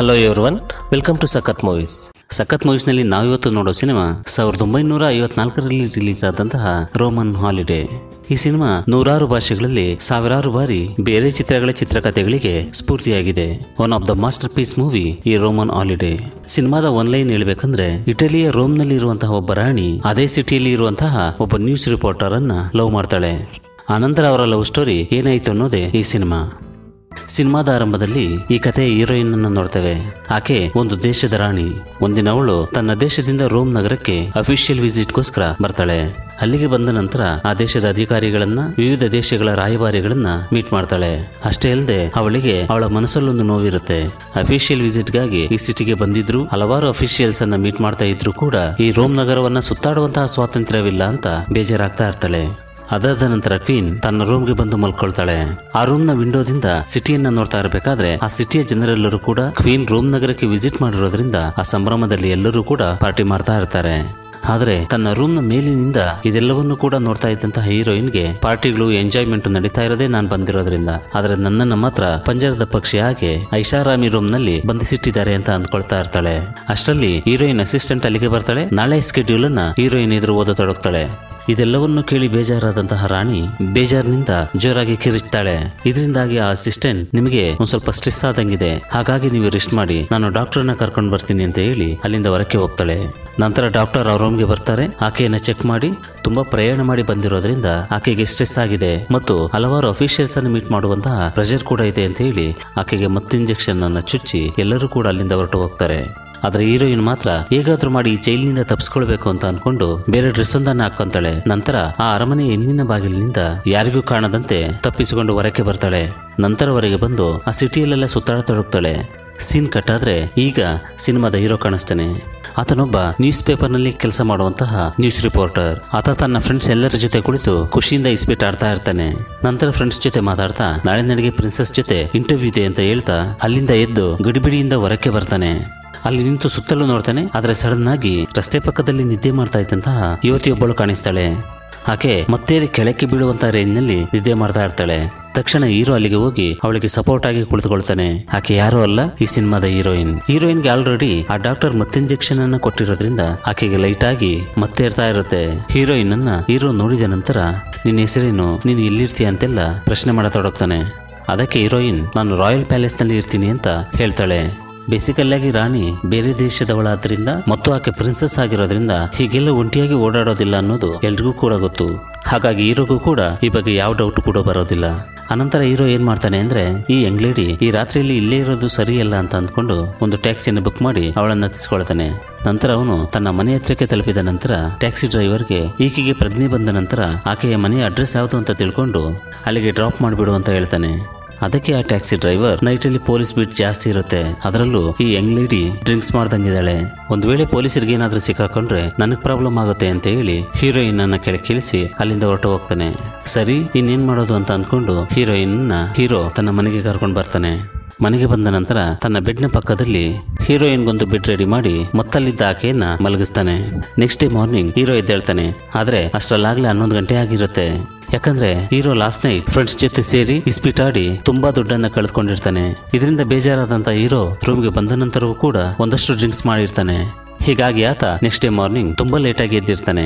hello everyone welcome to Sakath movies Sakath ಮೂವೀಸ್ನಲ್ಲಿ ನಾವಿವತ್ತು ನೋಡೋ ಸಿನಿಮಾ ಸಾವಿರದ ಒಂಬೈನೂರ ಐವತ್ನಾಲ್ಕರಲ್ಲಿ ರಿಲೀಸ್ ಆದಂತಹ ರೋಮನ್ ಹಾಲಿಡೇ ಈ ಸಿನಿಮಾ ನೂರಾರು ಭಾಷೆಗಳಲ್ಲಿ ಸಾವಿರಾರು ಬಾರಿ ಬೇರೆ ಚಿತ್ರಗಳ ಚಿತ್ರಕಥೆಗಳಿಗೆ ಸ್ಫೂರ್ತಿಯಾಗಿದೆ one of the masterpiece movie ಈ ರೋಮನ್ ಹಾಲಿಡೇ ಸಿನಿಮಾದ ಒನ್ ಲೈನ್ ಹೇಳ್ಬೇಕಂದ್ರೆ ಇಟಲಿಯ ರೋಮ್ನಲ್ಲಿ ಇರುವಂತಹ ಒಬ್ಬ ರಾಣಿ ಅದೇ ಸಿಟಿಯಲ್ಲಿ ಇರುವಂತಹ ಒಬ್ಬ ನ್ಯೂಸ್ ರಿಪೋರ್ಟರ್ ಅನ್ನ ಲವ್ ಮಾಡ್ತಾಳೆ ಆನಂತರ ಅವರ ಲವ್ ಸ್ಟೋರಿ ಏನಾಯಿತು ಅನ್ನೋದೇ ಈ ಸಿನಿಮಾ ಸಿನಿಮಾದ ಆರಂಭದಲ್ಲಿ ಈ ಕಥೆಯ ಹೀರೋಯಿನ್ ಅನ್ನು ನೋಡ್ತೇವೆ ಆಕೆ ಒಂದು ದೇಶದ ರಾಣಿ ಒಂದಿನ ಅವಳು ತನ್ನ ದೇಶದಿಂದ ರೋಮ್ ನಗರಕ್ಕೆ ಅಫಿಷಿಯಲ್ ವಿಸಿಟ್ಗೋಸ್ಕರ ಬರ್ತಾಳೆ ಅಲ್ಲಿಗೆ ಬಂದ ನಂತರ ಆ ದೇಶದ ಅಧಿಕಾರಿಗಳನ್ನ ವಿವಿಧ ದೇಶಗಳ ರಾಯಭಾರಿಗಳನ್ನ ಮೀಟ್ ಮಾಡ್ತಾಳೆ ಅಷ್ಟೇ ಅಲ್ಲದೆ ಅವಳಿಗೆ ಅವಳ ಮನಸ್ಸಲ್ಲೊಂದು ನೋವಿರುತ್ತೆ ಅಫಿಷಿಯಲ್ ವಿಸಿಟ್ಗಾಗಿ ಈ ಸಿಟಿಗೆ ಬಂದಿದ್ರು ಹಲವಾರು ಅಫಿಷಿಯಲ್ಸ್ ಅನ್ನ ಮೀಟ್ ಮಾಡ್ತಾ ಇದ್ರು ಕೂಡ ಈ ರೋಮ್ ನಗರವನ್ನ ಸುತ್ತಾಡುವಂತಹ ಸ್ವಾತಂತ್ರ್ಯವಿಲ್ಲ ಅಂತ ಬೇಜಾರಾಗ್ತಾ ಇರ್ತಾಳೆ ಅದಾದ ನಂತರ ಕ್ವೀನ್ ತನ್ನ ರೂಮ್ಗೆ ಬಂದು ಮಲ್ಕೊಳ್ತಾಳೆ ಆ ರೂಮ್ನ ವಿಂಡೋದಿಂದ ಸಿಟಿಯನ್ನ ನೋಡ್ತಾ ಇರಬೇಕಾದ್ರೆ ಆ ಸಿಟಿಯ ಜನರೆಲ್ಲರೂ ಕೂಡ ಕ್ವೀನ್ ರೋಮ್ ನಗರಕ್ಕೆ ವಿಸಿಟ್ ಮಾಡಿರೋದ್ರಿಂದ ಆ ಸಂಭ್ರಮದಲ್ಲಿ ಎಲ್ಲರೂ ಕೂಡ ಪಾರ್ಟಿ ಮಾಡ್ತಾ ಇರ್ತಾರೆ ಆದ್ರೆ ತನ್ನ ರೂಮ್ನ ಮೇಲಿನಿಂದ ಇದೆಲ್ಲವನ್ನೂ ಕೂಡ ನೋಡ್ತಾ ಇದ್ದಂತಹ ಹೀರೋಯಿನ್ಗೆ ಪಾರ್ಟಿಗಳು ಎಂಜಾಯ್ಮೆಂಟ್ ನಡೀತಾ ಇರೋದೇ ನಾನು ಬಂದಿರೋದ್ರಿಂದ ಆದ್ರೆ ನನ್ನನ್ನ ಮಾತ್ರ ಪಂಜರದ ಪಕ್ಷಿ ಹಾಗೆ ಐಷಾರಾಮಿ ರೂಮ್ನಲ್ಲಿ ಬಂಧಿಸಿಟ್ಟಿದ್ದಾರೆ ಅಂತ ಅಂದ್ಕೊಳ್ತಾ ಇರ್ತಾಳೆ ಅಷ್ಟರಲ್ಲಿ ಹೀರೋಯಿನ್ ಅಸಿಸ್ಟೆಂಟ್ ಅಲ್ಲಿಗೆ ಬರ್ತಾಳೆ ನಾಳೆ ಸ್ಕೆಡ್ಯೂಲ್ ಅನ್ನ ಹೀರೋಯಿನ್ ಎದುರು ಓದತೊಡಗ್ತಾಳೆ ಇದೆಲ್ಲವನ್ನು ಕೇಳಿ ಬೇಜಾರಾದಂತಹ ರಾಣಿ ಬೇಜಾರಿನಿಂದ ಜೋರಾಗಿ ಕಿರಿಚ್ತಾಳೆ ಇದರಿಂದಾಗಿ ಆ ಅಸಿಸ್ಟೆಂಟ್ ನಿಮಗೆ ಒಂದ್ ಸ್ವಲ್ಪ ಸ್ಟ್ರೆಸ್ ಆದಂಗಿದೆ ಹಾಗಾಗಿ ನೀವು ರೆಸ್ಟ್ ಮಾಡಿ ನಾನು ಡಾಕ್ಟರ್ನ ಕರ್ಕೊಂಡು ಬರ್ತೀನಿ ಅಂತ ಹೇಳಿ ಅಲ್ಲಿಂದ ಹೊರಕ್ಕೆ ಹೋಗ್ತಾಳೆ ನಂತರ ಡಾಕ್ಟರ್ ಅವ್ರ ರೂಮ್ಗೆ ಬರ್ತಾರೆ ಆಕೆಯನ್ನ ಚೆಕ್ ಮಾಡಿ ತುಂಬಾ ಪ್ರಯಾಣ ಮಾಡಿ ಬಂದಿರೋದ್ರಿಂದ ಆಕೆಗೆ ಸ್ಟ್ರೆಸ್ ಆಗಿದೆ ಮತ್ತು ಹಲವಾರು ಅಫಿಷಿಯಲ್ಸ್ ಅನ್ನು ಮೀಟ್ ಮಾಡುವಂತಹ ಪ್ರೆಷರ್ ಕೂಡ ಇದೆ ಅಂತ ಹೇಳಿ ಆಕೆಗೆ ಮತ್ತೆ ಇಂಜೆಕ್ಷನ್ ಅನ್ನ ಚುಚ್ಚಿ ಎಲ್ಲರೂ ಕೂಡ ಅಲ್ಲಿಂದ ಹೊರಟು ಹೋಗ್ತಾರೆ ಆದ್ರೆ ಹೀರೋಯಿನ್ ಮಾತ್ರ ಹೇಗಾದ್ರೂ ಮಾಡಿ ಈ ಜೈಲಿನಿಂದ ತಪ್ಪಿಸ್ಕೊಳ್ಬೇಕು ಅಂತ ಅನ್ಕೊಂಡು ಬೇರೆ ಡ್ರೆಸ್ ಒಂದನ್ನ ಹಾಕೊಂತಾಳೆ ನಂತರ ಆ ಅರಮನೆಯ ಹಿಂದಿನ ಬಾಗಿಲಿನಿಂದ ಯಾರಿಗೂ ಕಾಣದಂತೆ ತಪ್ಪಿಸಿಕೊಂಡು ಹೊರಕ್ಕೆ ಬರ್ತಾಳೆ ನಂತರ ಹೊರಗೆ ಬಂದು ಆ ಸಿಟಿಯಲ್ಲೆಲ್ಲ ಸುತ್ತಾಡತೊಡಗ್ತಾಳೆ ಸೀನ್ ಕಟ್ ಆದ್ರೆ ಈಗ ಸಿನಿಮಾದ ಹೀರೋ ಕಾಣಿಸ್ತಾನೆ ಆತನೊಬ್ಬ ನ್ಯೂಸ್ ಪೇಪರ್ನಲ್ಲಿ ಕೆಲಸ ಮಾಡುವಂತಹ ನ್ಯೂಸ್ ರಿಪೋರ್ಟರ್ ಆತ ತನ್ನ ಫ್ರೆಂಡ್ಸ್ ಎಲ್ಲರ ಜೊತೆ ಕುಳಿತು ಖುಷಿಯಿಂದ ಇಸ್ಪೀಟ್ ಆಡ್ತಾ ಇರ್ತಾನೆ ನಂತರ ಫ್ರೆಂಡ್ಸ್ ಜೊತೆ ಮಾತಾಡ್ತಾ ನಾಳೆ ನನಗೆ ಪ್ರಿನ್ಸಸ್ ಜೊತೆ ಇಂಟರ್ವ್ಯೂ ಇದೆ ಅಂತ ಹೇಳ್ತಾ ಅಲ್ಲಿಂದ ಎದ್ದು ಗಡಿಬಿಡಿಯಿಂದ ಹೊರಕ್ಕೆ ಬರ್ತಾನೆ ಅಲ್ಲಿ ನಿಂತು ಸುತ್ತಲೂ ನೋಡ್ತಾನೆ ಆದ್ರೆ ಸಡನ್ ಆಗಿ ರಸ್ತೆ ಪಕ್ಕದಲ್ಲಿ ನಿದ್ದೆ ಮಾಡ್ತಾ ಇದ್ದಂತಹ ಯುವತಿಯೊಬ್ಬಳು ಕಾಣಿಸ್ತಾಳೆ ಆಕೆ ಮತ್ತೆ ಕೆಳಕ್ಕೆ ಬೀಳುವಂತಹ ರೇಂಜ್ನಲ್ಲಿ ನಿದ್ದೆ ಮಾಡ್ತಾ ಇರ್ತಾಳೆ ತಕ್ಷಣ ಹೀರೋ ಅಲ್ಲಿಗೆ ಹೋಗಿ ಅವಳಿಗೆ ಸಪೋರ್ಟ್ ಆಗಿ ಕುಳಿತುಕೊಳ್ತಾನೆ ಆಕೆ ಯಾರು ಅಲ್ಲ ಈ ಸಿನಿಮಾದ ಹೀರೋಯಿನ್ ಹೀರೋಯಿನ್ಗೆ ಆಲ್ರೆಡಿ ಆ ಡಾಕ್ಟರ್ ಮತ್ತೆ ಇಂಜೆಕ್ಷನ್ ಅನ್ನ ಕೊಟ್ಟಿರೋದ್ರಿಂದ ಆಕೆಗೆ ಲೈಟ್ ಆಗಿ ಮತ್ತೆ ಇರ್ತಾ ಇರುತ್ತೆ ಹೀರೋಯಿನ್ ಅನ್ನ ಹೀರೋ ನೋಡಿದ ನಂತರ ನಿನ್ನ ಹೆಸರೇನು ನೀನು ಎಲ್ಲಿರ್ತೀಯ ಅಂತೆಲ್ಲ ಪ್ರಶ್ನೆ ಮಾಡತೊಡಗ್ತಾನೆ ಅದಕ್ಕೆ ಹೀರೋಯಿನ್ ನಾನು ರಾಯಲ್ ಪ್ಯಾಲೇಸ್ ನಲ್ಲಿ ಇರ್ತೀನಿ ಅಂತ ಹೇಳ್ತಾಳೆ ಬೇಸಿಕಲ್ ಆಗಿ ರಾಣಿ ಬೇರೆ ದೇಶದವಳಾದ್ರಿಂದ ಮತ್ತು ಆಕೆ ಪ್ರಿನ್ಸೆಸ್ ಆಗಿರೋದ್ರಿಂದ ಹೀಗೆಲ್ಲ ಒಂಟಿಯಾಗಿ ಓಡಾಡೋದಿಲ್ಲ ಅನ್ನೋದು ಎಲ್ರಿಗೂ ಕೂಡ ಗೊತ್ತು ಹಾಗಾಗಿ ಹೀರೋಗೂ ಕೂಡ ಈ ಬಗ್ಗೆ ಯಾವ ಡೌಟ್ ಕೂಡ ಬರೋದಿಲ್ಲ ಅನಂತರ ಹೀರೋ ಏನ್ ಮಾಡ್ತಾನೆ ಅಂದ್ರೆ ಈ ಯಂಗ್ ಲೇಡಿ ಈ ರಾತ್ರಿಯಲ್ಲಿ ಇಲ್ಲೇ ಇರೋದು ಸರಿಯಲ್ಲ ಅಂತ ಅಂದ್ಕೊಂಡು ಒಂದು ಟ್ಯಾಕ್ಸಿಯನ್ನು ಬುಕ್ ಮಾಡಿ ಅವಳನ್ನ ಹತ್ತಿಸ್ಕೊಳ್ತಾನೆ ನಂತರ ಅವನು ತನ್ನ ಮನೆ ಹತ್ರಕ್ಕೆ ತಲುಪಿದ ನಂತರ ಟ್ಯಾಕ್ಸಿ ಡ್ರೈವರ್ಗೆ ಈಕೆಗೆ ಪ್ರಜ್ಞೆ ಬಂದ ನಂತರ ಆಕೆಯ ಮನೆಯ ಅಡ್ರೆಸ್ ಯಾವುದು ಅಂತ ತಿಳ್ಕೊಂಡು ಅಲ್ಲಿಗೆ ಡ್ರಾಪ್ ಮಾಡಿಬಿಡು ಅಂತ ಹೇಳ್ತಾನೆ ಅದಕ್ಕೆ ಆ ಟ್ಯಾಕ್ಸಿ ಡ್ರೈವರ್ ನೈಟಲ್ಲಿ ಪೊಲೀಸ್ ಬೀಟ್ ಜಾಸ್ತಿ ಇರುತ್ತೆ ಅದರಲ್ಲೂ ಈ ಯಂಗ್ ಲೇಡಿ ಡ್ರಿಂಕ್ಸ್ ಮಾಡ್ದಂಗಿದ್ದಾಳೆ ಒಂದ್ ವೇಳೆ ಪೊಲೀಸರಿಗೆ ಏನಾದ್ರೂ ಸಿಕ್ಕಾಕೊಂಡ್ರೆ ನನಗ್ ಪ್ರಾಬ್ಲಮ್ ಆಗುತ್ತೆ ಅಂತ ಹೇಳಿ ಹೀರೋಯಿನ್ ಅನ್ನ ಕೆಳಗೆ ಕೇಳಿಸಿ ಅಲ್ಲಿಂದ ಹೊರಟು ಹೋಗ್ತಾನೆ ಸರಿ ಇನ್ನೇನ್ ಮಾಡೋದು ಅಂತ ಅಂದ್ಕೊಂಡು ಹೀರೋಯಿನ್ ಹೀರೋ ತನ್ನ ಮನೆಗೆ ಕರ್ಕೊಂಡು ಬರ್ತಾನೆ ಮನೆಗೆ ಬಂದ ನಂತರ ತನ್ನ ಬೆಡ್ನ ಪಕ್ಕದಲ್ಲಿ ಹೀರೋಯಿನ್ಗೊಂದು ಬೆಡ್ ರೆಡಿ ಮಾಡಿ ಮತ್ತಲ್ಲಿದ್ದ ಆಕೆಯನ್ನ ಮಲಗಿಸ್ತಾನೆ ನೆಕ್ಸ್ಟ್ ಡೇ ಮಾರ್ನಿಂಗ್ ಹೀರೋ ಎದ್ದೇಳ್ತಾನೆ ಆದ್ರೆ ಅಷ್ಟರಲ್ಲಾಗ್ಲೇ ಹನ್ನೊಂದು ಗಂಟೆ ಆಗಿರುತ್ತೆ ಯಾಕಂದ್ರೆ ಹೀರೋ ಲಾಸ್ಟ್ ನೈಟ್ ಫ್ರೆಂಡ್ಸ್ ಜೊತೆ ಸೇರಿ ಇಸ್ಪೀಟ್ ಆಡಿ ತುಂಬಾ ದುಡ್ಡನ್ನ ಕಳೆದುಕೊಂಡಿರ್ತಾನೆ ಇದರಿಂದ ಬೇಜಾರಾದಂತ ಹೀರೋ ರೂಮ್ಗೆ ಬಂದ ನಂತರವೂ ಕೂಡ ಒಂದಷ್ಟು ಡ್ರಿಂಕ್ಸ್ ಮಾಡಿರ್ತಾನೆ ಹೀಗಾಗಿ ಆತ ನೆಕ್ಸ್ಟ್ ಡೇ ಮಾರ್ನಿಂಗ್ ತುಂಬಾ ಲೇಟಾಗಿ ಎದ್ದಿರ್ತಾನೆ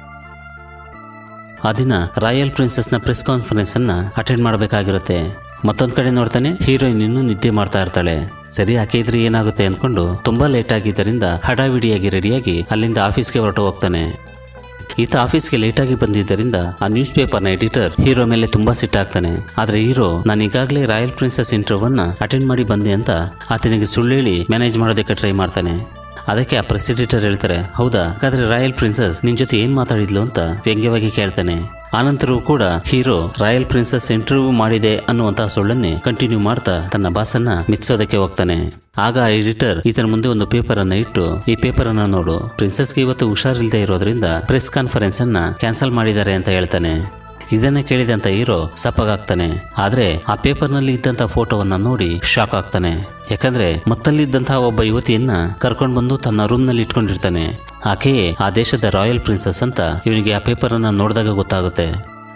ಆ ದಿನ ರಾಯಲ್ ಪ್ರಿನ್ಸೆಸ್ನ ಪ್ರೆಸ್ ಕಾನ್ಫರೆನ್ಸ್ ಅನ್ನ ಅಟೆಂಡ್ ಮಾಡಬೇಕಾಗಿರುತ್ತೆ ಮತ್ತೊಂದ್ ಕಡೆ ನೋಡ್ತಾನೆ ಹೀರೋಯಿನ್ ಇನ್ನೂ ನಿದ್ದೆ ಮಾಡ್ತಾ ಇರ್ತಾಳೆ ಸರಿ ಆಕೆ ಇದ್ರೆ ಏನಾಗುತ್ತೆ ಅನ್ಕೊಂಡು ತುಂಬಾ ಲೇಟ್ ಆಗಿದ್ದರಿಂದ ಹಡಾವಿಡಿಯಾಗಿ ರೆಡಿಯಾಗಿ ಅಲ್ಲಿಂದ ಆಫೀಸ್ಗೆ ಹೊರಟು ಹೋಗ್ತಾನೆ ಈತ ಆಫೀಸ್ಗೆ ಲೇಟಾಗಿ ಬಂದಿದ್ದರಿಂದ ಆ ನ್ಯೂಸ್ ಪೇಪರ್ನ ಎಡಿಟರ್ ಹೀರೋ ಮೇಲೆ ತುಂಬಾ ಸಿಟ್ಟಾಗ್ತಾನೆ ಆದ್ರೆ ಹೀರೋ ನಾನು ಈಗಾಗಲೇ ರಾಯಲ್ ಪ್ರಿನ್ಸೆಸ್ ಇಂಟರ್ವ್ಯೂವನ್ನ ಅಟೆಂಡ್ ಮಾಡಿ ಬಂದೆ ಅಂತ ಆತನಿಗೆ ಸುಳ್ಳು ಹೇಳಿ ಮ್ಯಾನೇಜ್ ಮಾಡೋದಕ್ಕೆ ಟ್ರೈ ಮಾಡ್ತಾನೆ ಅದಕ್ಕೆ ಆ ಪ್ರೆಸ್ ಎಡಿಟರ್ ಹೇಳ್ತಾರೆ ಹೌದಾ ಹಾಗಾದ್ರೆ ರಾಯಲ್ ಪ್ರಿನ್ಸೆಸ್ ನಿನ್ ಜೊತೆ ಏನ್ ಮಾತಾಡಿದ್ಲು ಅಂತ ವ್ಯಂಗ್ಯವಾಗಿ ಕೇಳ್ತಾನೆ ಆನಂತರವೂ ಕೂಡ ಹೀರೋ ರಾಯಲ್ ಪ್ರಿನ್ಸೆಸ್ ಇಂಟರ್ವ್ಯೂ ಮಾಡಿದೆ ಅನ್ನುವಂತಹ ಸುಳ್ಳನ್ನೇ ಕಂಟಿನ್ಯೂ ಮಾಡ್ತಾ ತನ್ನ ಬಾಸನ್ನ ಮೆಚ್ಚೋದಕ್ಕೆ ಹೋಗ್ತಾನೆ ಆಗ ಆ ಎಡಿಟರ್ ಈತನ ಮುಂದೆ ಒಂದು ಪೇಪರ್ ಅನ್ನ ಇಟ್ಟು ಈ ಪೇಪರ್ ಅನ್ನ ನೋಡು ಪ್ರಿನ್ಸೆಸ್ಗೆ ಇವತ್ತು ಹುಷಾರಿಲ್ಲದೆ ಇರೋದ್ರಿಂದ ಪ್ರೆಸ್ ಕಾನ್ಫರೆನ್ಸ್ ಅನ್ನ ಕ್ಯಾನ್ಸಲ್ ಮಾಡಿದ್ದಾರೆ ಅಂತ ಹೇಳ್ತಾನೆ ಇದನ್ನ ಕೇಳಿದಂತ ಹೀರೋ ಸಪ್ಪಗಾಗ್ತಾನೆ ಆದ್ರೆ ಆ ಪೇಪರ್ನಲ್ಲಿ ಇದ್ದಂತ ಫೋಟೋವನ್ನ ನೋಡಿ ಶಾಕ್ ಆಗ್ತಾನೆ ಯಾಕಂದ್ರೆ ಮತ್ತಲ್ಲಿದ್ದಂತಹ ಒಬ್ಬ ಯುವತಿಯನ್ನ ಕರ್ಕೊಂಡು ಬಂದು ತನ್ನ ರೂಮ್ ನಲ್ಲಿ ಇಟ್ಕೊಂಡಿರ್ತಾನೆ ಆಕೆಯೇ ಆ ದೇಶದ ರಾಯಲ್ ಪ್ರಿನ್ಸೆಸ್ ಅಂತ ಇವನಿಗೆ ಆ ಪೇಪರ್ ಅನ್ನ ನೋಡಿದಾಗ ಗೊತ್ತಾಗುತ್ತೆ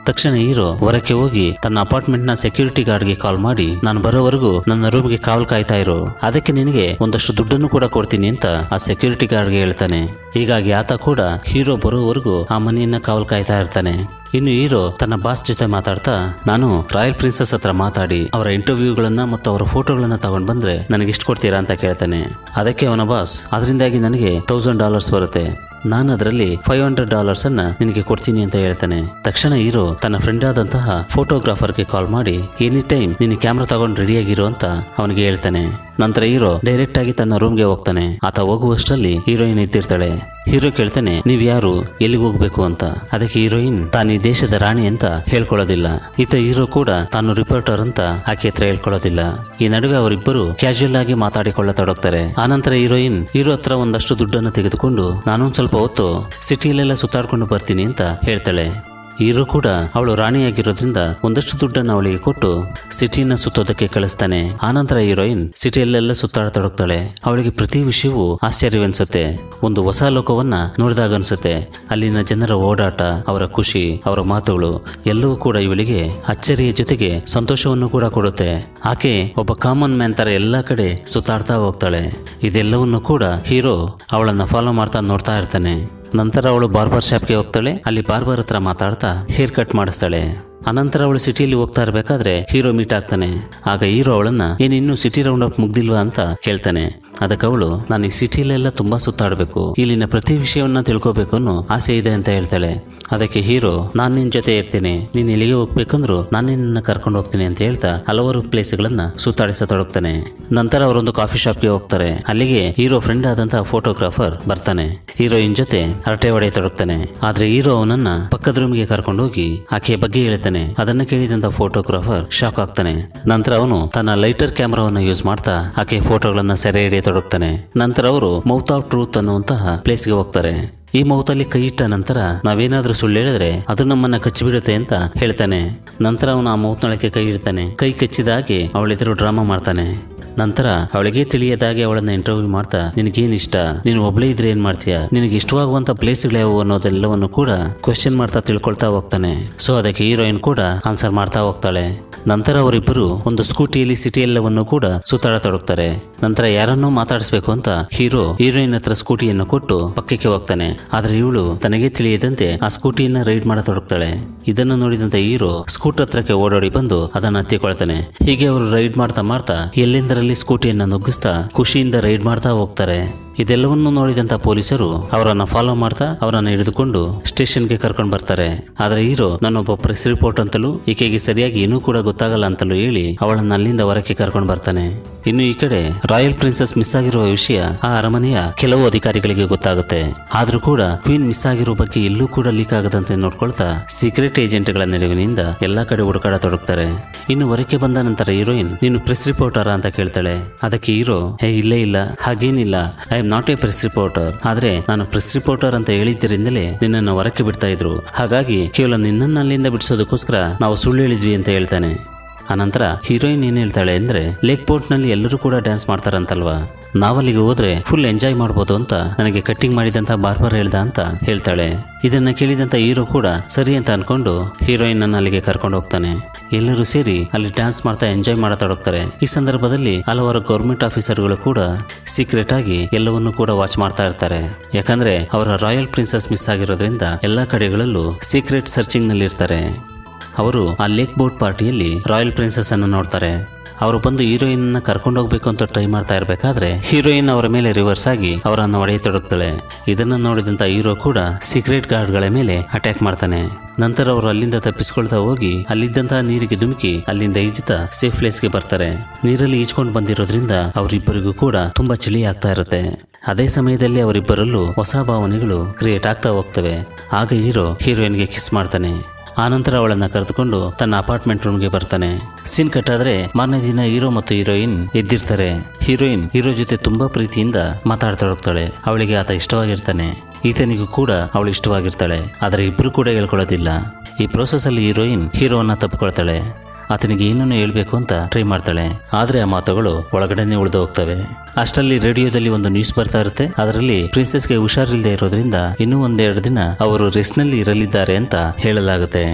ತಕ್ಷಣ ಹೀರೋ ಹೊರಕ್ಕೆ ಹೋಗಿ ತನ್ನ ಅಪಾರ್ಟ್ಮೆಂಟ್ ನ ಸೆಕ್ಯೂರಿಟಿ ಗಾರ್ಡ್ಗೆ ಕಾಲ್ ಮಾಡಿ ನಾನು ಬರೋವರೆಗೂ ನನ್ನ ರೂಮ್ಗೆ ಕಾವಲು ಕಾಯ್ತಾ ಇರು ಅದಕ್ಕೆ ನಿನಗೆ ಒಂದಷ್ಟು ದುಡ್ಡನ್ನು ಕೂಡ ಕೊಡ್ತೀನಿ ಅಂತ ಆ ಸೆಕ್ಯೂರಿಟಿ ಗಾರ್ಡ್ಗೆ ಹೇಳ್ತಾನೆ ಹೀಗಾಗಿ ಆತ ಕೂಡ ಹೀರೋ ಬರೋವರೆಗೂ ಆ ಮನೆಯನ್ನ ಕಾವಲು ಕಾಯ್ತಾ ಇರ್ತಾನೆ ಇನ್ನು ಹೀರೋ ತನ್ನ ಬಾಸ್ ಜೊತೆ ಮಾತಾಡ್ತಾ ನಾನು ರಾಯಲ್ ಪ್ರಿನ್ಸಸ್ ಹತ್ರ ಮಾತಾಡಿ ಅವರ ಇಂಟರ್ವ್ಯೂಗಳನ್ನ ಮತ್ತು ಅವರ ಫೋಟೋಗಳನ್ನ ತಗೊಂಡ್ ಬಂದ್ರೆ ನನಗೆ ಎಷ್ಟು ಕೊಡ್ತೀರಾ ಅಂತ ಕೇಳ್ತಾನೆ ಅದಕ್ಕೆ ಅವನ ಬಾಸ್ ಅದರಿಂದಾಗಿ ನನಗೆ ತೌಸಂಡ್ ಡಾಲರ್ಸ್ ಬರುತ್ತೆ ನಾನು ಅದರಲ್ಲಿ ಫೈವ್ ಹಂಡ್ರೆಡ್ ಡಾಲರ್ಸ್ ಅನ್ನ ನಿನಗೆ ಕೊಡ್ತೀನಿ ಅಂತ ಹೇಳ್ತಾನೆ ತಕ್ಷಣ ಹೀರೋ ತನ್ನ ಫ್ರೆಂಡ್ ಆದಂತಹ ಫೋಟೋಗ್ರಾಫರ್ಗೆ ಕಾಲ್ ಮಾಡಿ ಎನಿ ಟೈಮ್ ನೀನು ಕ್ಯಾಮ್ರಾ ತಗೊಂಡು ರೆಡಿಯಾಗಿರು ಅಂತ ಅವನಿಗೆ ಹೇಳ್ತಾನೆ ನಂತರ ಹೀರೋ ಡೈರೆಕ್ಟ್ ಆಗಿ ತನ್ನ ರೂಮ್ಗೆ ಹೋಗ್ತಾನೆ ಆತ ಹೋಗುವಷ್ಟರಲ್ಲಿ ಹೀರೋಯಿನ್ ಇದ್ದಿರ್ತಾಳೆ ಹೀರೋ ಕೇಳ್ತಾನೆ ನೀವ್ ಯಾರು ಎಲ್ಲಿಗೆ ಹೋಗ್ಬೇಕು ಅಂತ ಅದಕ್ಕೆ ಹೀರೋಯಿನ್ ತಾನು ಈ ದೇಶದ ರಾಣಿ ಅಂತ ಹೇಳ್ಕೊಳ್ಳೋದಿಲ್ಲ ಈತ ಹೀರೋ ಕೂಡ ತಾನು ರಿಪೋರ್ಟರ್ ಅಂತ ಆಕೆ ಹತ್ರ ಹೇಳ್ಕೊಳ್ಳೋದಿಲ್ಲ ಈ ನಡುವೆ ಅವರಿಬ್ಬರು ಕ್ಯಾಶುಯಲ್ ಆಗಿ ಮಾತಾಡಿಕೊಳ್ಳತೊಡಗ್ತಾರೆ ಆನಂತರ ಹೀರೋಯಿನ್ ಹೀರೋ ಹತ್ರ ಒಂದಷ್ಟು ದುಡ್ಡನ್ನು ತೆಗೆದುಕೊಂಡು ನಾನೊಂದ್ ಸ್ವಲ್ಪ ಹೊತ್ತು ಸಿಟಿಯಲ್ಲೆಲ್ಲ ಸುತ್ತಾಡ್ಕೊಂಡು ಬರ್ತೀನಿ ಅಂತ ಹೇಳ್ತಾಳೆ ಹೀರೋ ಕೂಡ ಅವಳು ರಾಣಿಯಾಗಿರೋದ್ರಿಂದ ಒಂದಷ್ಟು ದುಡ್ಡನ್ನು ಅವಳಿಗೆ ಕೊಟ್ಟು ಸಿಟಿನ ಸುತ್ತೋದಕ್ಕೆ ಕಳಿಸ್ತಾನೆ ಆನಂತರ ಹೀರೋಯಿನ್ ಸಿಟಿಯಲ್ಲೆಲ್ಲ ಸುತ್ತಾಡತೊಡಗ್ತಾಳೆ ಅವಳಿಗೆ ಪ್ರತಿ ವಿಷಯವೂ ಆಶ್ಚರ್ಯವೆನ್ಸುತ್ತೆ ಒಂದು ಹೊಸ ಲೋಕವನ್ನ ನೋಡಿದಾಗ ಅನ್ಸುತ್ತೆ ಅಲ್ಲಿನ ಜನರ ಓಡಾಟ ಅವರ ಖುಷಿ ಅವರ ಮಾತುಗಳು ಎಲ್ಲವೂ ಕೂಡ ಇವಳಿಗೆ ಅಚ್ಚರಿಯ ಜೊತೆಗೆ ಸಂತೋಷವನ್ನು ಕೂಡ ಕೊಡುತ್ತೆ ಆಕೆ ಒಬ್ಬ ಕಾಮನ್ ಮ್ಯಾನ್ ತರ ಎಲ್ಲಾ ಕಡೆ ಸುತ್ತಾಡ್ತಾ ಹೋಗ್ತಾಳೆ ಇದೆಲ್ಲವನ್ನು ಕೂಡ ಹೀರೋ ಅವಳನ್ನ ಫಾಲೋ ಮಾಡ್ತಾ ನೋಡ್ತಾ ಇರ್ತಾನೆ ನಂತರ ಅವಳು ಬಾರ್ಬರ್ ಶಾಪ್ಗೆ ಹೋಗ್ತಾಳೆ ಅಲ್ಲಿ ಬಾರ್ಬರ್ ಹತ್ರ ಮಾತಾಡ್ತಾ ಹೇರ್ ಕಟ್ ಮಾಡಿಸ್ತಾಳೆ ಅನಂತರ ಅವಳು ಸಿಟಿಯಲ್ಲಿ ಹೋಗ್ತಾ ಇರಬೇಕಾದ್ರೆ ಹೀರೋ ಮೀಟ್ ಆಗ್ತಾನೆ ಆಗ ಹೀರೋ ಅವಳನ್ನ ಏನ್ ಇನ್ನು ಸಿಟಿ ರೌಂಡ್ ಅಪ್ ಮುಗ್ದಿಲ್ವಾ ಅಂತ ಕೇಳ್ತಾನೆ ಅದಕ್ಕೆ ಅವಳು ನಾನು ಈ ಸಿಟಿಲೆಲ್ಲ ತುಂಬಾ ಸುತ್ತಾಡಬೇಕು ಇಲ್ಲಿನ ಪ್ರತಿ ವಿಷಯವನ್ನ ತಿಳ್ಕೋಬೇಕು ಅನ್ನೋ ಆಸೆ ಇದೆ ಅಂತ ಹೇಳ್ತಾಳೆ ಅದಕ್ಕೆ ಹೀರೋ ನಾನ್ ನಿನ್ ಜೊತೆ ಇರ್ತೀನಿ ನೀನ್ ಎಲ್ಲಿಗೆ ಹೋಗ್ಬೇಕಂದ್ರು ನಾನೇ ನಿನ್ನ ಕರ್ಕೊಂಡು ಹೋಗ್ತೀನಿ ಅಂತ ಹೇಳ್ತಾ ಹಲವಾರು ಪ್ಲೇಸ್ಗಳನ್ನ ಸುತ್ತಾಡಿಸತೊಡಗ್ತಾನೆ ನಂತರ ಅವರೊಂದು ಕಾಫಿ ಶಾಪ್ಗೆ ಹೋಗ್ತಾರೆ ಅಲ್ಲಿಗೆ ಹೀರೋ ಫ್ರೆಂಡ್ ಆದಂತಹ ಫೋಟೋಗ್ರಾಫರ್ ಬರ್ತಾನೆ ಹೀರೋಯಿನ್ ಜೊತೆ ಹರಟೆ ಹೊಡೆಯತೊಡಗ್ತಾನೆ ಆದ್ರೆ ಹೀರೋ ಅವನನ್ನ ಪಕ್ಕದ ರೂಮ್ಗೆ ಕರ್ಕೊಂಡು ಹೋಗಿ ಆಕೆಯ ಬಗ್ಗೆ ಹೇಳ್ತಾನೆ ಅದನ್ನ ಕೇಳಿದಂತ ಫೋಟೋಗ್ರಾಫರ್ ಶಾಕ್ ಆಗ್ತಾನೆ ನಂತರ ಅವನು ತನ್ನ ಲೈಟರ್ ಕ್ಯಾಮರಾವನ್ನು ಯೂಸ್ ಮಾಡ್ತಾ ಆಕೆ ಫೋಟೋಗಳನ್ನ ಸೆರೆ ಹಿಡಿಯತೊಡಗ್ತಾನೆ ನಂತರ ಅವರು ಮೌತ್ ಆಫ್ ಟ್ರೂತ್ ಅನ್ನುವಂತಹ ಪ್ಲೇಸ್ಗೆ ಹೋಗ್ತಾರೆ ಈ ಮೌತಲ್ಲಿ ಕೈ ಇಟ್ಟ ನಂತರ ನಾವೇನಾದ್ರೂ ಸುಳ್ಳು ಹೇಳಿದ್ರೆ ಅದು ನಮ್ಮನ್ನ ಕಚ್ಚಿಬಿಡುತ್ತೆ ಅಂತ ಹೇಳ್ತಾನೆ ನಂತರ ಅವನು ಆ ಮೌತ್ನೊಳಕ್ಕೆ ಕೈ ಇಡ್ತಾನೆ ಕೈ ಕಚ್ಚಿದ ಹಾಗೆ ಅವಳೆದುರು ಡ್ರಾಮಾ ಮಾಡ್ತಾನೆ ನಂತರ ಅವಳಿಗೆ ತಿಳಿಯದಾಗೆ ಅವಳನ್ನ ಇಂಟರ್ವ್ಯೂ ಮಾಡ್ತಾ ನಿನಗೇನ್ ಇಷ್ಟ ನೀನು ಒಬ್ಳೇ ಇದ್ರೆ ಏನ್ ಮಾಡ್ತೀಯ ನಿನಗೆ ಇಷ್ಟವಾಗುವಂತ ಪ್ಲೇಸ್ಗಳು ಯಾವುವು ಅನ್ನೋದೆಲ್ಲವನ್ನು ಕೂಡ ಕ್ವೆಶ್ಚನ್ ಮಾಡ್ತಾ ತಿಳ್ಕೊಳ್ತಾ ಹೋಗ್ತಾನೆ ಸೊ ಅದಕ್ಕೆ ಹೀರೋಯಿನ್ ಕೂಡ ಆನ್ಸರ್ ಮಾಡ್ತಾ ಹೋಗ್ತಾಳೆ ನಂತರ ಅವರಿಬ್ಬರು ಒಂದು ಸ್ಕೂಟಿಯಲ್ಲಿ ಸಿಟಿ ಎಲ್ಲವನ್ನು ಕೂಡ ಸುತ್ತಾಡತೊಡಗ್ತಾರೆ ನಂತರ ಯಾರನ್ನೋ ಮಾತಾಡಿಸ್ಬೇಕು ಅಂತ ಹೀರೋ ಹೀರೋಯಿನ್ ಹತ್ರ ಸ್ಕೂಟಿಯನ್ನು ಕೊಟ್ಟು ಪಕ್ಕಕ್ಕೆ ಹೋಗ್ತಾನೆ ಆದ್ರೆ ಇವಳು ತನಗೆ ತಿಳಿಯದಂತೆ ಆ ಸ್ಕೂಟಿಯನ್ನ ರೈಡ್ ಮಾಡತೊಡಗ್ತಾಳೆ ಇದನ್ನು ನೋಡಿದಂತ ಹೀರೋ ಸ್ಕೂಟರ್ ಹತ್ರಕ್ಕೆ ಓಡಾಡಿ ಬಂದು ಅದನ್ನ ಹತ್ತಿಕೊಳ್ತಾನೆ ಹೀಗೆ ಅವರು ರೈಡ್ ಮಾಡ್ತಾ ಮಾಡ್ತಾ ಎಲ್ಲೆಂದರಲ್ಲಿ ಸ್ಕೂಟಿಯನ್ನ ನುಗ್ಗಿಸ್ತಾ ಖುಷಿಯಿಂದ ರೈಡ್ ಮಾಡ್ತಾ ಹೋಗ್ತಾರೆ ಇದೆಲ್ಲವನ್ನು ನೋಡಿದಂತ ಪೊಲೀಸರು ಅವರನ್ನ ಫಾಲೋ ಮಾಡ್ತಾ ಅವರನ್ನ ಹಿಡಿದುಕೊಂಡು ಸ್ಟೇಷನ್ಗೆ ಕರ್ಕೊಂಡು ಬರ್ತಾರೆ ಆದ್ರೆ ಹೀರೋ ನಾನೊಬ್ಬ ಪ್ರೆಸ್ ರಿಪೋರ್ಟ್ ಅಂತಲೂ ಈಕೆಗೆ ಸರಿಯಾಗಿ ಏನೂ ಕೂಡ ಗೊತ್ತಾಗಲ್ಲ ಅಂತಲೂ ಹೇಳಿ ಅವಳನ್ನ ಅಲ್ಲಿಂದ ಹೊರಕ್ಕೆ ಕರ್ಕೊಂಡು ಬರ್ತಾನೆ ಇನ್ನು ಈ ಕಡೆ ರಾಯಲ್ ಪ್ರಿನ್ಸೆಸ್ ಮಿಸ್ ಆಗಿರುವ ವಿಷಯ ಆ ಅರಮನೆಯ ಕೆಲವು ಅಧಿಕಾರಿಗಳಿಗೆ ಗೊತ್ತಾಗುತ್ತೆ ಆದ್ರೂ ಕೂಡ ಕ್ವೀನ್ ಮಿಸ್ ಆಗಿರೋ ಬಗ್ಗೆ ಎಲ್ಲೂ ಕೂಡ ಲೀಕ್ ಆಗದಂತೆ ನೋಡ್ಕೊಳ್ತಾ ಸೀಕ್ರೆಟ್ ಏಜೆಂಟ್ಗಳ ನೆರವಿನಿಂದ ಎಲ್ಲಾ ಕಡೆ ಹುಡುಕಾಡತೊಡಗ್ತಾರೆ ಇನ್ನು ಹೊರಕ್ಕೆ ಬಂದ ನಂತರ ಹೀರೋಯಿನ್ ನೀನು ಪ್ರೆಸ್ ರಿಪೋರ್ಟರ್ ಅಂತ ಕೇಳ್ತಾಳೆ ಅದಕ್ಕೆ ಹೀರೋ ಹೇ ಇಲ್ಲೇ ಇಲ್ಲ ಹಾಗೇನಿಲ್ಲ I am not a press reporter ಆದ್ರೆ ನಾನು ಪ್ರೆಸ್ ರಿಪೋರ್ಟರ್ ಅಂತ ಹೇಳಿದ್ದರಿಂದಲೇ ನಿನ್ನನ್ನು ಹೊರಕ್ಕೆ ಬಿಡ್ತಾ ಇದ್ರು ಹಾಗಾಗಿ ಕೇವಲ ನಿನ್ನನ್ನು ಅಲ್ಲಿಂದ ಬಿಡಿಸೋದಕ್ಕೋಸ್ಕರ ನಾವು ಸುಳ್ಳು ಹೇಳಿದ್ವಿ ಅಂತ ಹೇಳ್ತಾನೆ ಆನಂತರ ಹೀರೋಯಿನ್ ಏನ್ ಹೇಳ್ತಾಳೆ ಅಂದ್ರೆ ಲೇಕ್ ಪೋರ್ಟ್ ನಲ್ಲಿ ಎಲ್ಲರೂ ಕೂಡ ಡ್ಯಾನ್ಸ್ ಮಾಡ್ತಾರಂತಲ್ವಾ ನಾವಲ್ಲಿಗೆ ಹೋದ್ರೆ ಫುಲ್ ಎಂಜಾಯ್ ಮಾಡ್ಬೋದು ಅಂತ ನನಗೆ ಕಟ್ಟಿಂಗ್ ಮಾಡಿದಂತ ಬಾರ್ಬರ್ ಹೇಳ್ದ ಅಂತ ಹೇಳ್ತಾಳೆ ಇದನ್ನ ಕೇಳಿದಂತ ಹೀರೋ ಕೂಡ ಸರಿ ಅಂತ ಅನ್ಕೊಂಡು ಹೀರೋಯಿನ್ ಅನ್ನ ಅಲ್ಲಿಗೆ ಕರ್ಕೊಂಡು ಹೋಗ್ತಾನೆ ಎಲ್ಲರೂ ಸೇರಿ ಅಲ್ಲಿ ಡ್ಯಾನ್ಸ್ ಮಾಡ್ತಾ ಎಂಜಾಯ್ ಮಾಡತೊಡಗ್ತಾರೆ ಈ ಸಂದರ್ಭದಲ್ಲಿ ಹಲವಾರು ಗೌರ್ಮೆಂಟ್ ಆಫೀಸರ್ಗಳು ಕೂಡ ಸೀಕ್ರೆಟ್ ಆಗಿ ಎಲ್ಲವನ್ನೂ ಕೂಡ ವಾಚ್ ಮಾಡ್ತಾ ಇರ್ತಾರೆ ಯಾಕಂದ್ರೆ ಅವರ ರಾಯಲ್ ಪ್ರಿನ್ಸಸ್ ಮಿಸ್ ಆಗಿರೋದ್ರಿಂದ ಎಲ್ಲಾ ಕಡೆಗಳಲ್ಲೂ ಸೀಕ್ರೆಟ್ ಸರ್ಚಿಂಗ್ ನಲ್ಲಿ ಇರ್ತಾರೆ ಅವರು ಆ ಲೇಕ್ ಬೋಟ್ ಪಾರ್ಟಿಯಲ್ಲಿ ರಾಯಲ್ ಪ್ರಿನ್ಸಸ್ ಅನ್ನು ನೋಡ್ತಾರೆ ಅವರು ಬಂದು ಹೀರೋಯಿನ್ ನ ಕರ್ಕೊಂಡು ಹೋಗ್ಬೇಕು ಅಂತ ಟ್ರೈ ಮಾಡ್ತಾ ಇರ್ಬೇಕಾದ್ರೆ ಹೀರೋಯಿನ್ ಅವರ ಮೇಲೆ ರಿವರ್ಸ್ ಆಗಿ ಅವರನ್ನು ಹೊಡೆಯತೊಡಗ್ತಾಳೆ ಇದನ್ನ ನೋಡಿದಂತ ಹೀರೋ ಕೂಡ ಸೀಕ್ರೆಟ್ ಗಾರ್ಡ್ಗಳ ಮೇಲೆ ಅಟ್ಯಾಕ್ ಮಾಡ್ತಾನೆ ನಂತರ ಅವರು ಅಲ್ಲಿಂದ ತಪ್ಪಿಸ್ಕೊಳ್ತಾ ಹೋಗಿ ಅಲ್ಲಿದ್ದಂತಹ ನೀರಿಗೆ ಧುಮುಕಿ ಅಲ್ಲಿಂದ ಈಜುತ್ತಾ ಸೇಫ್ ಪ್ಲೇಸ್ಗೆ ಬರ್ತಾರೆ ನೀರಲ್ಲಿ ಈಜ್ಕೊಂಡು ಬಂದಿರೋದ್ರಿಂದ ಅವರಿಬ್ಬರಿಗೂ ಕೂಡ ತುಂಬಾ ಚಳಿ ಆಗ್ತಾ ಇರುತ್ತೆ ಅದೇ ಸಮಯದಲ್ಲಿ ಅವರಿಬ್ಬರಲ್ಲೂ ಹೊಸ ಭಾವನೆಗಳು ಕ್ರಿಯೇಟ್ ಆಗ್ತಾ ಹೋಗ್ತವೆ ಆಗ ಹೀರೋ ಹೀರೋಯಿನ್ಗೆ ಕಿಸ್ ಮಾಡ್ತಾನೆ ಆನಂತರ ಅವಳನ್ನ ಕರೆದುಕೊಂಡು ತನ್ನ ಅಪಾರ್ಟ್ಮೆಂಟ್ ರೂಮ್ಗೆ ಬರ್ತಾನೆ ಸೀನ್ ಕಟ್ಟಾದ್ರೆ ಮಾರನೇ ದಿನ ಹೀರೋ ಮತ್ತು ಹೀರೋಯಿನ್ ಎದ್ದಿರ್ತಾರೆ ಹೀರೋಯಿನ್ ಹೀರೋ ಜೊತೆ ತುಂಬಾ ಪ್ರೀತಿಯಿಂದ ಮಾತಾಡ್ತಾಳೆ ಅವಳಿಗೆ ಆತ ಇಷ್ಟವಾಗಿರ್ತಾನೆ ಈತನಿಗೂ ಕೂಡ ಅವಳು ಇಷ್ಟವಾಗಿರ್ತಾಳೆ ಆದರೆ ಇಬ್ರು ಕೂಡ ಹೇಳ್ಕೊಳ್ಳೋದಿಲ್ಲ ಈ ಪ್ರೋಸೆಸ್ ಅಲ್ಲಿ ಹೀರೋಯಿನ್ ಹೀರೋವನ್ನ ತಪ್ಪಿಕೊಳ್ತಾಳೆ ಆತನಿಗೆ ಏನನ್ನು ಹೇಳ್ಬೇಕು ಅಂತ ಟ್ರೈ ಮಾಡ್ತಾಳೆ ಆದ್ರೆ ಆ ಮಾತುಗಳು ಒಳಗಡೆನೆ ಉಳಿದು ಹೋಗ್ತವೆ ಅಷ್ಟರಲ್ಲಿ ರೇಡಿಯೋದಲ್ಲಿ ಒಂದು ನ್ಯೂಸ್ ಬರ್ತಾ ಇರುತ್ತೆ ಅದರಲ್ಲಿ ಪ್ರಿನ್ಸೆಸ್ಗೆ ಹುಷಾರಿಲ್ಲದೆ ಇರೋದ್ರಿಂದ ಇನ್ನೂ ಒಂದೆರಡು ದಿನ ಅವರು ರೆಸ್ಟ್ ನಲ್ಲಿ ಇರಲಿದ್ದಾರೆ ಅಂತ ಹೇಳಲಾಗುತ್ತೆ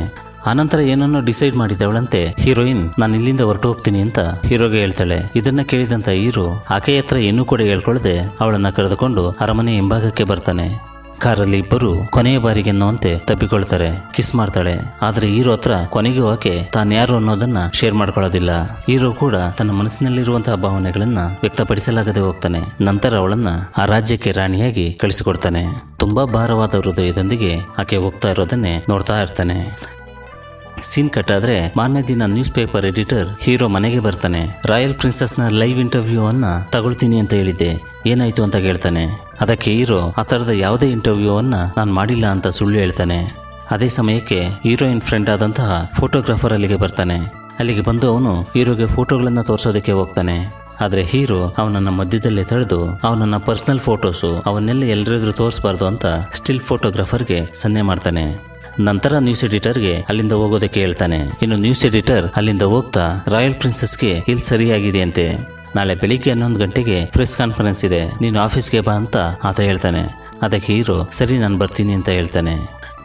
ಆನಂತರ ಏನನ್ನೋ ಡಿಸೈಡ್ ಮಾಡಿದವಳಂತೆ ಹೀರೋಯಿನ್ ನಾನು ಇಲ್ಲಿಂದ ಹೊರಟು ಹೋಗ್ತೀನಿ ಅಂತ ಹೀರೋಗೆ ಹೇಳ್ತಾಳೆ ಇದನ್ನ ಕೇಳಿದಂತ ಹೀರೋ ಆಕೆಯ ಹತ್ರ ಏನೂ ಕೂಡ ಹೇಳ್ಕೊಳ್ಳದೆ ಅವಳನ್ನ ಕರೆದುಕೊಂಡು ಅರಮನೆ ಹಿಂಭಾಗಕ್ಕೆ ಬರ್ತಾನೆ ಕಾರಲ್ಲಿ ಇಬ್ಬರು ಕೊನೆಯ ಬಾರಿಗೆ ಅನ್ನುವಂತೆ ತಪ್ಪಿಕೊಳ್ತಾರೆ ಕಿಸ್ ಮಾಡ್ತಾಳೆ ಆದ್ರೆ ಹೀರೋ ಹತ್ರ ಕೊನೆಗೂ ಆಕೆ ತಾನು ಯಾರು ಅನ್ನೋದನ್ನ ಶೇರ್ ಮಾಡ್ಕೊಳ್ಳೋದಿಲ್ಲ ಹೀರೋ ಕೂಡ ತನ್ನ ಮನಸ್ಸಿನಲ್ಲಿರುವಂತಹ ಭಾವನೆಗಳನ್ನ ವ್ಯಕ್ತಪಡಿಸಲಾಗದೆ ಹೋಗ್ತಾನೆ ನಂತರ ಅವಳನ್ನ ಆ ರಾಜ್ಯಕ್ಕೆ ರಾಣಿಯಾಗಿ ಕಳಿಸಿಕೊಡ್ತಾನೆ ತುಂಬಾ ಭಾರವಾದ ಹೃದಯದೊಂದಿಗೆ ಆಕೆ ಹೋಗ್ತಾ ಇರೋದನ್ನೇ ನೋಡ್ತಾ ಇರ್ತಾನೆ ಸೀನ್ ಕಟ್ ಆದ್ರೆ ಮಾರನೇ ದಿನ ನ್ಯೂಸ್ ಪೇಪರ್ ಎಡಿಟರ್ ಹೀರೋ ಮನೆಗೆ ಬರ್ತಾನೆ ರಾಯಲ್ ಪ್ರಿನ್ಸಸ್ನ ಲೈವ್ ಇಂಟರ್ವ್ಯೂ ಅನ್ನ ತಗೊಳ್ತೀನಿ ಅಂತ ಹೇಳಿದ್ದೆ ಏನಾಯ್ತು ಅಂತ ಕೇಳ್ತಾನೆ ಅದಕ್ಕೆ ಹೀರೋ ಆ ಥರದ ಯಾವುದೇ ಇಂಟರ್ವ್ಯೂ ಅನ್ನ ನಾನು ಮಾಡಿಲ್ಲ ಅಂತ ಸುಳ್ಳು ಹೇಳ್ತಾನೆ ಅದೇ ಸಮಯಕ್ಕೆ ಹೀರೋಯಿನ್ ಫ್ರೆಂಡ್ ಆದಂತಹ ಫೋಟೋಗ್ರಾಫರ್ ಅಲ್ಲಿಗೆ ಬರ್ತಾನೆ ಅಲ್ಲಿಗೆ ಬಂದು ಅವನು ಹೀರೋಗೆ ಫೋಟೋಗಳನ್ನ ತೋರಿಸೋದಕ್ಕೆ ಹೋಗ್ತಾನೆ ಆದ್ರೆ ಹೀರೋ ಅವನನ್ನ ಮಧ್ಯದಲ್ಲೇ ತಡೆದು ಅವನನ್ನ ಪರ್ಸನಲ್ ಫೋಟೋಸು ಅವನ್ನೆಲ್ಲ ಎಲ್ಲರಿದ್ರು ತೋರಿಸಬಾರ್ದು ಅಂತ ಸ್ಟಿಲ್ ಫೋಟೋಗ್ರಾಫರ್ಗೆ ಸನ್ನೆ ಮಾಡ್ತಾನೆ ನಂತರ ನ್ಯೂಸ್ ಎಡಿಟರ್ಗೆ ಅಲ್ಲಿಂದ ಹೋಗೋದಕ್ಕೆ ಹೇಳ್ತಾನೆ ಇನ್ನು ನ್ಯೂಸ್ ಎಡಿಟರ್ ಅಲ್ಲಿಂದ ಹೋಗ್ತಾ ರಾಯಲ್ ಪ್ರಿನ್ಸಸ್ಗೆ ಇಲ್ಲಿ ಸರಿಯಾಗಿದೆ ಅಂತೆ ನಾಳೆ ಬೆಳಿಗ್ಗೆ ಹನ್ನೊಂದು ಗಂಟೆಗೆ ಪ್ರೆಸ್ ಕಾನ್ಫರೆನ್ಸ್ ಇದೆ ನೀನು ಆಫೀಸ್ಗೆ ಬಾ ಅಂತ ಆತ ಹೇಳ್ತಾನೆ ಅದಕ್ಕೆ ಹೀರೋ ಸರಿ ನಾನು ಬರ್ತೀನಿ ಅಂತ ಹೇಳ್ತಾನೆ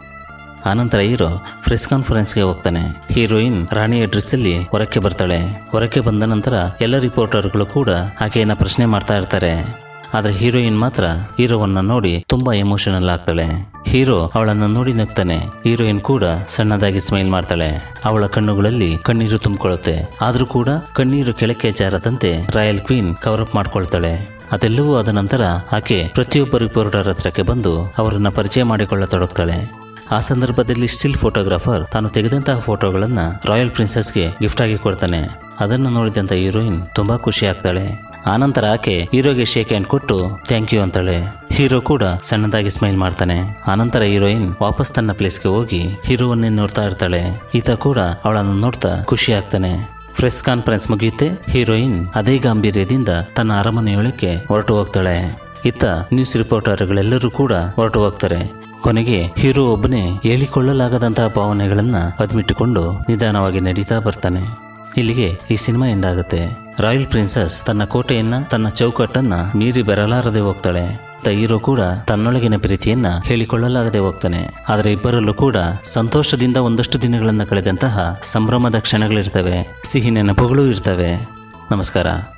ಆನಂತರ ಹೀರೋ ಪ್ರೆಸ್ ಕಾನ್ಫರೆನ್ಸ್ಗೆ ಹೋಗ್ತಾನೆ ಹೀರೋಯಿನ್ ರಾಣಿಯ ಡ್ರೆಸ್ಸಲ್ಲಿ ಹೊರಕ್ಕೆ ಬರ್ತಾಳೆ ಹೊರಕ್ಕೆ ಬಂದ ನಂತರ ಎಲ್ಲ ರಿಪೋರ್ಟರ್ಗಳು ಕೂಡ ಆಕೆಯನ್ನ ಪ್ರಶ್ನೆ ಮಾಡ್ತಾ ಇರ್ತಾರೆ ಆದ್ರೆ ಹೀರೋಯಿನ್ ಮಾತ್ರ ಹೀರೋವನ್ನ ನೋಡಿ ತುಂಬಾ ಎಮೋಷನಲ್ ಆಗ್ತಾಳೆ ಹೀರೋ ಅವಳನ್ನ ನೋಡಿ ನಗ್ತಾನೆ ಹೀರೋಯಿನ್ ಕೂಡ ಸಣ್ಣದಾಗಿ ಸ್ಮೈಲ್ ಮಾಡ್ತಾಳೆ ಅವಳ ಕಣ್ಣುಗಳಲ್ಲಿ ಕಣ್ಣೀರು ತುಂಬಿಕೊಳ್ಳುತ್ತೆ ಆದ್ರೂ ಕೂಡ ಕಣ್ಣೀರು ಕೆಳಕ್ಕೆ ಜಾರದಂತೆ ರಾಯಲ್ ಕ್ವೀನ್ ಕವರ್ ಅಪ್ ಮಾಡ್ಕೊಳ್ತಾಳೆ ಅದೆಲ್ಲವೂ ಆದ ನಂತರ ಆಕೆ ಪ್ರತಿಯೊಬ್ಬ ರಿಪೋರ್ಟರ್ ಹತ್ರಕ್ಕೆ ಬಂದು ಅವರನ್ನ ಪರಿಚಯ ಮಾಡಿಕೊಳ್ಳತೊಡಗ್ತಾಳೆ ಆ ಸಂದರ್ಭದಲ್ಲಿ ಸ್ಟಿಲ್ ಫೋಟೋಗ್ರಾಫರ್ ತಾನು ತೆಗೆದಂತಹ ಫೋಟೋಗಳನ್ನ ರಾಯಲ್ ಪ್ರಿನ್ಸಸ್ಗೆ ಗಿಫ್ಟ್ ಆಗಿ ಕೊಡ್ತಾನೆ ಅದನ್ನು ನೋಡಿದಂತ ಹೀರೋಯಿನ್ ತುಂಬಾ ಖುಷಿ ಆಗ್ತಾಳೆ ಆನಂತರ ಆಕೆ ಹೀರೋಗೆ ಶೇಕ್ ಹ್ಯಾಂಡ್ ಕೊಟ್ಟು ಥ್ಯಾಂಕ್ ಯು ಅಂತಾಳೆ ಹೀರೋ ಕೂಡ ಸಣ್ಣದಾಗಿ ಸ್ಮೈಲ್ ಮಾಡ್ತಾನೆ ಆನಂತರ ಹೀರೋಯಿನ್ ವಾಪಸ್ ತನ್ನ ಪ್ಲೇಸ್ಗೆ ಹೋಗಿ ಹೀರೋವನ್ನೇ ನೋಡ್ತಾ ಇರ್ತಾಳೆ ಈತ ಕೂಡ ಅವಳನ್ನು ನೋಡ್ತಾ ಖುಷಿ ಆಗ್ತಾನೆ ಪ್ರೆಸ್ ಕಾನ್ಫರೆನ್ಸ್ ಮುಗಿಯುತ್ತೆ ಹೀರೋಯಿನ್ ಅದೇ ಗಾಂಭೀರ್ಯದಿಂದ ತನ್ನ ಅರಮನೆಯೊಳಕ್ಕೆ ಹೊರಟು ಹೋಗ್ತಾಳೆ ಇತ್ತ ನ್ಯೂಸ್ ರಿಪೋರ್ಟರ್ಗಳೆಲ್ಲರೂ ಕೂಡ ಹೊರಟು ಹೋಗ್ತಾರೆ ಕೊನೆಗೆ ಹೀರೋ ಒಬ್ಬನೇ ಹೇಳಿಕೊಳ್ಳಲಾಗದಂತಹ ಭಾವನೆಗಳನ್ನ ಅದ್ಮಿಟ್ಟುಕೊಂಡು ನಿಧಾನವಾಗಿ ನಡೀತಾ ಬರ್ತಾನೆ ಇಲ್ಲಿಗೆ ಈ ಸಿನಿಮಾ ಎಂಡ್ ಆಗುತ್ತೆ ರಾಯಲ್ ಪ್ರಿನ್ಸಸ್ ತನ್ನ ಕೋಟೆಯನ್ನ ತನ್ನ ಚೌಕಟ್ಟನ್ನ ಮೀರಿ ಬರಲಾರದೆ ಹೋಗ್ತಾಳೆ ತ ಹೀರೋ ಕೂಡ ತನ್ನೊಳಗಿನ ಪ್ರೀತಿಯನ್ನ ಹೇಳಿಕೊಳ್ಳಲಾಗದೆ ಹೋಗ್ತಾನೆ ಆದರೆ ಇಬ್ಬರಲ್ಲೂ ಕೂಡ ಸಂತೋಷದಿಂದ ಒಂದಷ್ಟು ದಿನಗಳನ್ನ ಕಳೆದಂತಹ ಸಂಭ್ರಮದ ಕ್ಷಣಗಳಿರ್ತವೆ ಸಿಹಿ ನೆನಪುಗಳು ಇರ್ತವೆ ನಮಸ್ಕಾರ